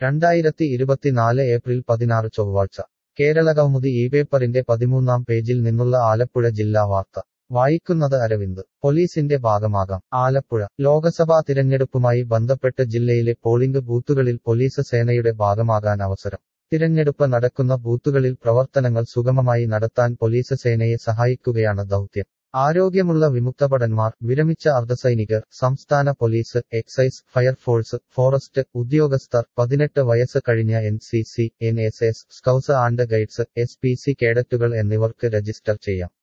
രണ്ടായിരത്തി ഇരുപത്തിനാല് ഏപ്രിൽ പതിനാറ് ചൊവ്വാഴ്ച കേരളകൗമുദി ഈ പേപ്പറിന്റെ പതിമൂന്നാം പേജിൽ നിന്നുള്ള ആലപ്പുഴ ജില്ലാ വാർത്ത വായിക്കുന്നത് അരവിന്ദ് പോലീസിന്റെ ഭാഗമാകാം ആലപ്പുഴ ലോക്സഭാ തിരഞ്ഞെടുപ്പുമായി ബന്ധപ്പെട്ട് ജില്ലയിലെ പോളിംഗ് ബൂത്തുകളിൽ പോലീസ് സേനയുടെ ഭാഗമാകാൻ അവസരം തിരഞ്ഞെടുപ്പ് നടക്കുന്ന ബൂത്തുകളിൽ പ്രവർത്തനങ്ങൾ സുഗമമായി നടത്താൻ പോലീസ് സേനയെ സഹായിക്കുകയാണ് ദൗത്യം ആരോഗ്യമുള്ള വിമുക്തഭടന്മാർ വിരമിച്ച അർദ്ധസൈനികർ സംസ്ഥാന പോലീസ് എക്സൈസ് ഫയർഫോഴ്സ് ഫോറസ്റ്റ് ഉദ്യോഗസ്ഥർ പതിനെട്ട് വയസ്സ് കഴിഞ്ഞ N C C N S S scouts and guides S P C കേഡറ്റുകൾ എന്നിവർക്ക് രജിസ്റ്റർ ചെയ്യാം